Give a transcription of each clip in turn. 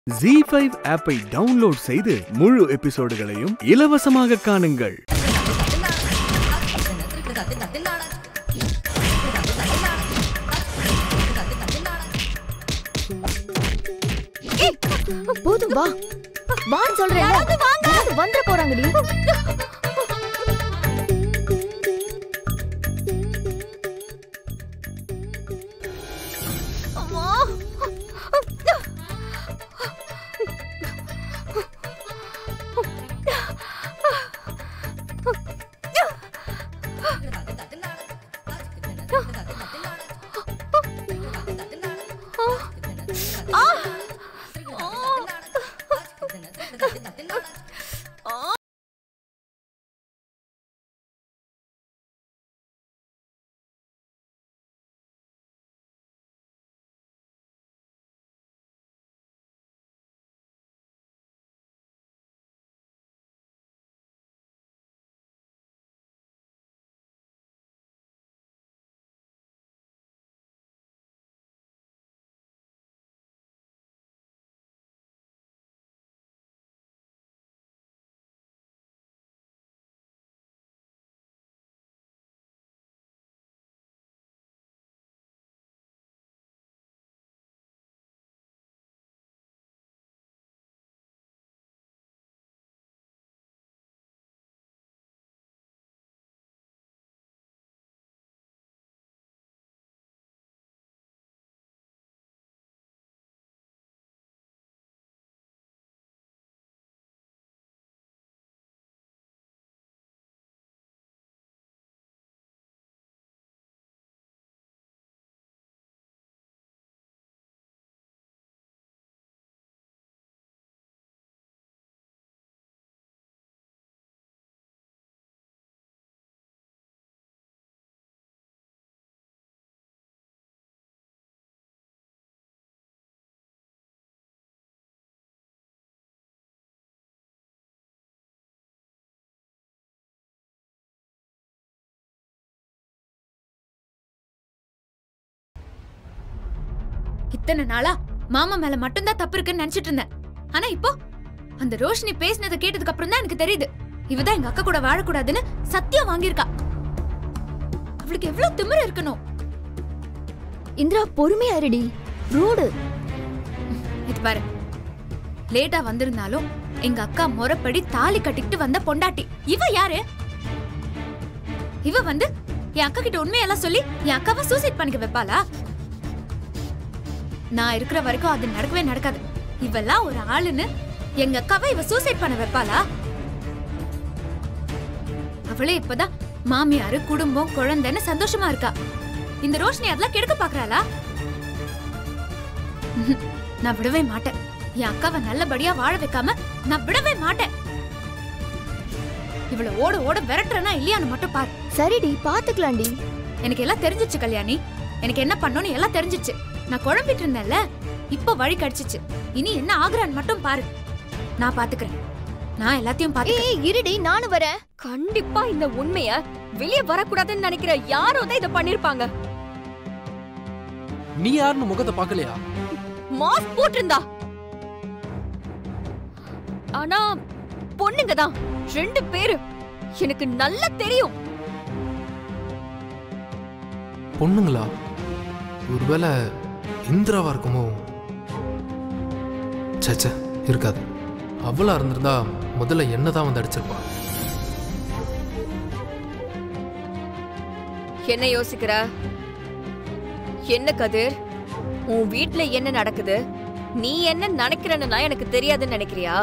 G five ஆப்பை download செய்து முழு எபிசோடுகளையும் இலவசமாக காணுங்கள் ஏய், போதும் வா வான்னு சொல்றேன் யாராவது வந்துட போறாங்கடி இத்தனை நாளா மாமா மேல மட்டும்தான் தப்பு இருக்குன்னு நினைச்சிட்டு இருந்தேன் ஆனா இப்போ அந்த ரோஷினி பேசினதை கேட்டதுக்கு அப்புறம் தான் எனக்கு தெரியுது இவதான் எங்க அக்கா கூட வாழக்கூடாதுன்னு சத்தியம் வாங்கியிருக்கா அவளுக்கு எவ்வளவு திமிரு இருக்கணும் இந்திரா பொறுமையா இருடி ரூடு இது பாரு லேட்டா வந்திருந்தாலும் எங்க அக்கா முறைப்படி தாலி கட்டிக்கிட்டு வந்த பொண்டாட்டி இவ யாரு இவ வந்து என் அக்கா கிட்ட உண்மையெல்லாம் சொல்லி என் அக்காவை சூசைட் பண்ணிக்க வைப்பாளா நான் இருக்கிற வரைக்கும் அது நடக்கவே நடக்காது இவெல்லாம் ஒரு ஆளுன்னு எங்க அக்காவை இவ சூசைட் பண்ண வைப்பாளா அவளே இப்பதான் மாமியாரு குடும்பம் குழந்தைன்னு சந்தோஷமா இருக்கா இந்த ரோஷினி அதெல்லாம் கெடுக்க பாக்குறாளா ம்ஹும். நான் விடவே மாட்டேன் என் அக்காவை நல்லபடியா வாழ வைக்காம நான் விடவே மாட்டேன் இவள ஓட ஓட விரட்டுறனா இல்லையான்னு மட்டும் பாரு சரிடி பாத்துக்கலாம்டி எனக்கு எல்லாம் தெரிஞ்சிச்சு கல்யாணி எனக்கு என்ன பண்ணணும்னு எல்லாம் தெரிஞ்சிச்சு நான் குழம்பிட்டு இருந்தேன்ல இப்ப வழி கடிச்சிச்சு இனி என்ன ஆகுறான்னு மட்டும் பாரு நான் பாத்துக்கிறேன் நான் எல்லாத்தையும் பாத்துக்கிறேன் ஏய் இருடி நானும் வரேன் கண்டிப்பா இந்த உண்மைய வெளிய வரக்கூடாதுன்னு நினைக்கிற யாரோ தான் இத பண்ணிருப்பாங்க நீ யாருன்னு முகத்தை பார்க்கலையா மாஸ்க் போட்டிருந்தா ஆனா பொண்ணுங்க தான் ரெண்டு பேரு எனக்கு நல்லா தெரியும் பொண்ணுங்களா ஒருவேளை இந்திராவா இருக்குமோ சச்ச இருக்காது அவளா இருந்திருந்தா முதல்ல என்ன தான் வந்து அடிச்சிருப்பா என்ன யோசிக்கிற என்ன கதிர் உன் வீட்ல என்ன நடக்குது நீ என்ன நினைக்கிறன்னா எனக்கு தெரியாதுன்னு நினைக்கிறியா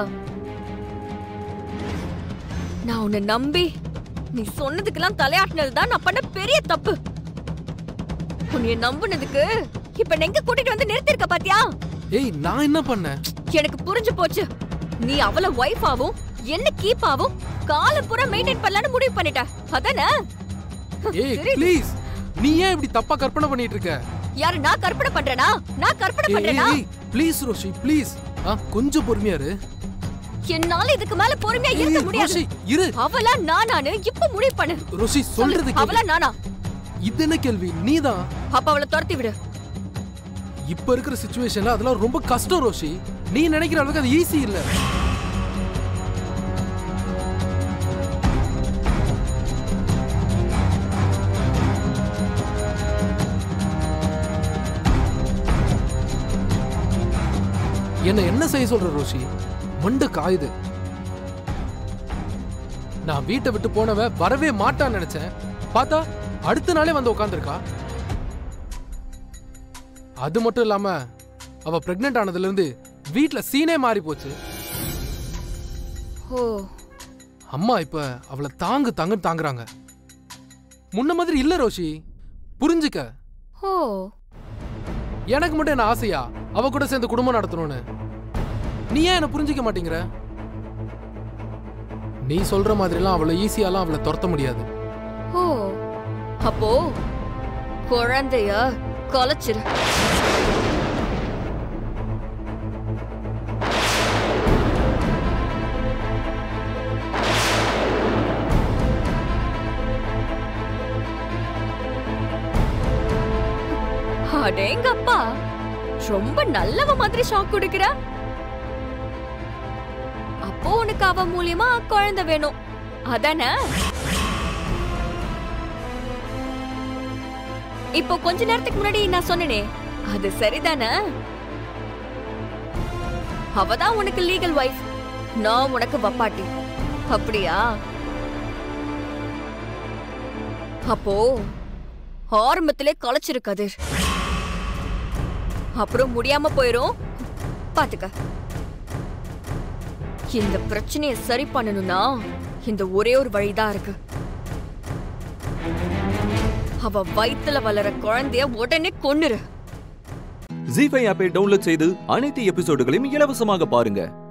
நான் உன்னை நம்பி நீ சொன்னதுக்கெல்லாம் தலையாட்டினது தான் நான் பண்ண பெரிய தப்பு உன்னைய நம்புனதுக்கு இப்ப நெங்க கூட்டிட்டு வந்து நிறுத்திருக்க பாத்தியா ஏய் நான் என்ன பண்ணேன் எனக்கு புரிஞ்சு போச்சு நீ அவள ஒய்ஃபாவும் என்ன கீப்பாவும் காலம் பூரா மெயின்டைன் பண்ணலாம்னு முடிவு பண்ணிட்ட அதானே ஏய் சரி. ப்ளீஸ் நீ ஏன் இப்படி தப்பா கற்பனை பண்ணிட்டு இருக்க யாரு நான் கற்பனை பண்றேனா நான் கற்பனை ஏய், பண்றேனா ஏய் ப்ளீஸ் ரோஷி ப்ளீஸ் ஆ கொஞ்சம் பொறுமையா இரு என்னால இதுக்கு மேல பொறுமையா ஏய், இருக்க முடியாது ரோஷி இரு அவளா நானானு இப்ப முடிவு பண்ணு ரோஷி சொல்லு சொல்றது கேளு. அவளா நானா இது என்ன கேள்வி நீதான் அப்ப அவளை துரத்தி விடு இப்ப இருக்கிற சுச்சுவேஷன்ல அதெல்லாம் ரொம்ப கஷ்டம் ரோஷி நீ நினைக்கிற அளவுக்கு அது ஈஸி இல்ல என்ன என்ன செய்ய சொல்ற ரோஷி மண்டு காயுது நான் வீட்டை விட்டு போனவ வரவே மாட்டான்னு நினைச்சேன் பார்த்தா அடுத்த நாளே வந்து உட்காந்துருக்கா அது மட்டும் இல்லாம அவ பிரெக்னென்ட் ஆனதுல இருந்து வீட்ல சீனே மாறி போச்சு ஓ அம்மா இப்ப அவளை தாங்கு தாங்குன்னு தாங்குறாங்க முன்ன மாதிரி இல்ல ரோஷி புரிஞ்சுக்க ஓ எனக்கு மட்டும் என்ன ஆசையா அவ கூட சேர்ந்து குடும்பம் நடத்தணும்னு நீ ஏன் என்ன புரிஞ்சுக்க மாட்டேங்கிற நீ சொல்ற மாதிரிலாம் அவளை ஈஸியாலாம் அவளை துரத்த முடியாது ஓ அப்போ குழந்தைய கொலைச்சிரு அடேங்கப்பா ரொம்ப நல்லவ மாதிரி ஷாக் கொடுக்கிற அப்போ உனக்கு அவ மூலியமா குழந்தை வேணும் அதானே இப்போ கொஞ்ச நேரத்துக்கு முன்னாடி நான் சொன்னனே அது சரிதானே அவதான் உனக்கு லீகல் வைஃப் நான் உனக்கு வப்பாட்டி அப்படியா அப்போ ஆரம்பத்திலே களைச்சிரு கதிர் அப்புறம் முடியாம போயிரும் பாத்துக்க இந்த பிரச்சனையை சரி பண்ணணும்னா இந்த ஒரே ஒரு வழிதான் இருக்கு அவ வயித்துல வளர குழந்தைய உடனே கொன்னுரு ஜி ஃபைவ் ஆப்பை டவுன்லோட் செய்து அனைத்து எபிசோடுகளையும் இலவசமாக பாருங்க